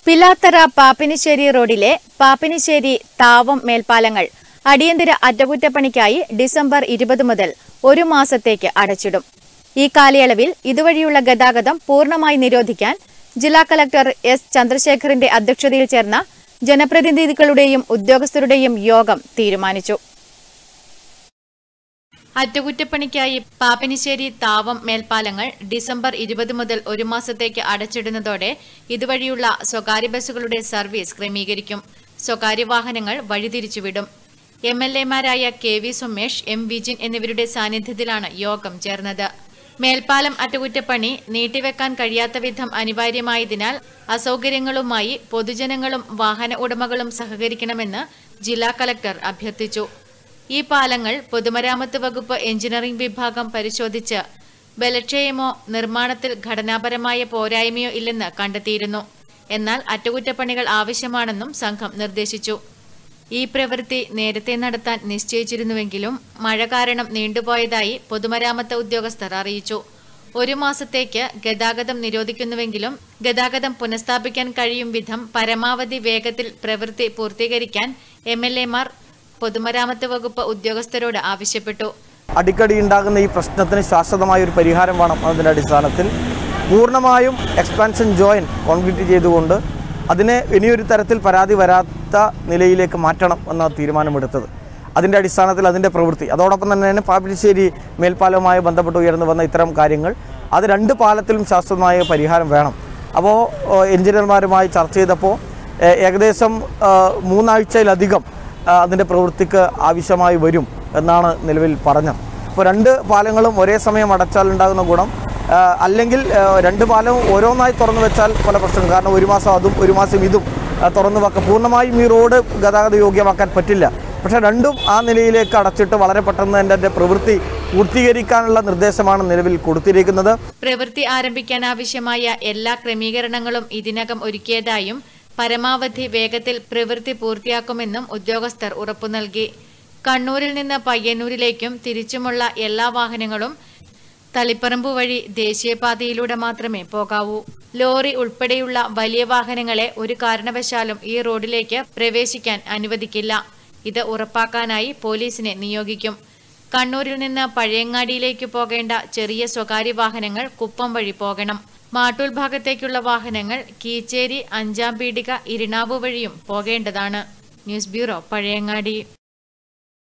പിലാത്തറ പാപ്പിനിശ്ശേരി റോഡിലെ പാപ്പിനിശ്ശേരി താവം മേൽപ്പാലങ്ങൾ അടിയന്തര അറ്റകുറ്റപ്പണിക്കായി ഡിസംബർ ഇരുപത് മുതൽ ഒരു മാസത്തേക്ക് അടച്ചിടും ഈ കാലയളവിൽ ഇതുവഴിയുള്ള ഗതാഗതം പൂർണ്ണമായി നിരോധിക്കാൻ ജില്ലാ കലക്ടർ എസ് ചന്ദ്രശേഖറിന്റെ അധ്യക്ഷതയിൽ ചേർന്ന ജനപ്രതിനിധികളുടെയും ഉദ്യോഗസ്ഥരുടെയും യോഗം തീരുമാനിച്ചു അറ്റകുറ്റപ്പണിക്കായി പാപ്പനിശ്ശേരി താവം മേൽപ്പാലങ്ങൾ ഡിസംബർ ഇരുപത് മുതൽ ഒരു മാസത്തേക്ക് അടച്ചിടുന്നതോടെ ഇതുവഴിയുള്ള സ്വകാര്യ ബസ്സുകളുടെ സർവീസ് ക്രമീകരിക്കും സ്വകാര്യ വാഹനങ്ങൾ വഴിതിരിച്ചുവിടും എം എൽ എമാരായ K V Sumesh M Vijin എന്നിവരുടെ സാന്നിധ്യത്തിലാണ് യോഗം ചേർന്നത് മേൽപ്പാലം അറ്റകുറ്റപ്പണി നീട്ടിവെക്കാൻ കഴിയാത്ത വിധം അനിവാര്യമായതിനാൽ അസൗകര്യങ്ങളുമായി പൊതുജനങ്ങളും വാഹന ഉടമകളും സഹകരിക്കണമെന്ന് ജില്ലാ കലക്ടർ അഭ്യർത്ഥിച്ചു ഈ പാലങ്ങൾ പൊതുമരാമത്ത് വകുപ്പ് എഞ്ചിനീയറിംഗ് വിഭാഗം പരിശോധിച്ച് ബലക്ഷയമോ നിർമ്മാണത്തിൽ ഘടനാപരമായ പോരായ്മയോ ഇല്ലെന്ന് കണ്ടെത്തിയിരുന്നു എന്നാൽ അറ്റകുറ്റപ്പണികൾ ആവശ്യമാണെന്നും സംഘം നിർദ്ദേശിച്ചു ഈ പ്രവൃത്തി നേരത്തെ നടത്താൻ നിശ്ചയിച്ചിരുന്നുവെങ്കിലും മഴ കാരണം നീണ്ടുപോയതായി പൊതുമരാമത്ത് ഉദ്യോഗസ്ഥർ അറിയിച്ചു ഒരു മാസത്തേക്ക് ഗതാഗതം നിരോധിക്കുന്നുവെങ്കിലും ഗതാഗതം പുനഃസ്ഥാപിക്കാൻ കഴിയും വിധം പരമാവധി വേഗത്തിൽ പ്രവൃത്തി പൂർത്തീകരിക്കാൻ എം എൽ എമാർ പൊതുമരാമത്ത് വകുപ്പ് ഉദ്യോഗസ്ഥരോട് ആവശ്യപ്പെട്ടു അടിക്കടി ഉണ്ടാകുന്ന ഈ പ്രശ്നത്തിന് ശാശ്വതമായ ഒരു പരിഹാരം വേണം അതിൻ്റെ അടിസ്ഥാനത്തിൽ പൂർണ്ണമായും എക്സ്പാൻഷൻ ജോയിൻ കോൺക്രീറ്റ് ചെയ്തുകൊണ്ട് അതിനെ ഇനിയൊരു തരത്തിൽ പരാതി വരാത്ത നിലയിലേക്ക് മാറ്റണം എന്ന തീരുമാനമെടുത്തത് അതിൻ്റെ അടിസ്ഥാനത്തിൽ അതിൻ്റെ പ്രവൃത്തി അതോടൊപ്പം തന്നെ പാപ്പിശ്ശേരി മേൽപ്പാലവുമായി ബന്ധപ്പെട്ട് ഉയർന്നു വന്ന ഇത്തരം കാര്യങ്ങൾ അത് രണ്ട് പാലത്തിലും ശാശ്വതമായ പരിഹാരം വേണം അപ്പോൾ എഞ്ചിനീയർമാരുമായി ചർച്ച ചെയ്തപ്പോൾ ഏ- ഏകദേശം ആ, മൂന്നാഴ്ചയിലധികം ആ, അതിൻ്റെ പ്രവൃത്തിക്ക് ആവശ്യമായി വരും എന്നാണ് നിലവിൽ പറഞ്ഞത് അപ്പോൾ രണ്ട് പാലങ്ങളും ഒരേ സമയം അടച്ചാൽ ഉണ്ടാകുന്ന ഗുണം ആ, അല്ലെങ്കിൽ ആ, രണ്ട് പാലവും ഓരോന്നായി തുറന്നു വെച്ചാൽ പല പ്രശ്നങ്ങൾ കാരണം ഒരു മാസം അതും ഒരു മാസം ഇതും ആ, തുറന്നു വെക്കാം പൂർണ്ണമായും ഈ റോഡ് ഗതാഗത യോഗ്യമാക്കാൻ പറ്റില്ല പക്ഷേ രണ്ടും ആ നിലയിലേക്ക് അടച്ചിട്ട് വളരെ പെട്ടെന്ന് തന്നെ അതിൻ്റെ പ്രവൃത്തി പൂർത്തീകരിക്കാനുള്ള നിർദ്ദേശമാണ് നിലവിൽ കൊടുത്തിരിക്കുന്നത് പ്രവൃത്തി ആരംഭിക്കാൻ ആവശ്യമായ എല്ലാ ക്രമീകരണങ്ങളും ഇതിനകം ഒരുക്കിയതായും പരമാവധി വേഗത്തിൽ പ്രവൃത്തി പൂർത്തിയാക്കുമെന്നും ഉദ്യോഗസ്ഥർ ഉറപ്പു നൽകി കണ്ണൂരിൽ നിന്ന് പയ്യന്നൂരിലേക്കും തിരിച്ചുമുള്ള എല്ലാ വാഹനങ്ങളും തളിപ്പറമ്പ് വഴി ദേശീയപാതയിലൂടെ മാത്രമേ പോകാവൂ ലോറി ഉൾപ്പെടെയുള്ള വലിയ വാഹനങ്ങളെ ഒരു കാരണവശാലും ഈ റോഡിലേക്ക് പ്രവേശിക്കാൻ അനുവദിക്കില്ല ഇത് ഉറപ്പാക്കാനായി പോലീസിനെ നിയോഗിക്കും കണ്ണൂരിൽ നിന്ന് പഴയങ്ങാടിയിലേക്ക് പോകേണ്ട ചെറിയ സ്വകാര്യ വാഹനങ്ങൾ കുപ്പം വഴി പോകണം മാട്ടൂൽ ഭാഗത്തേക്കുള്ള വാഹനങ്ങൾ കീച്ചേരി അഞ്ചാം പീടിക ഇരിണാവ് വഴിയും പോകേണ്ടതാണ് ന്യൂസ് ബ്യൂറോ പഴയങ്ങാടി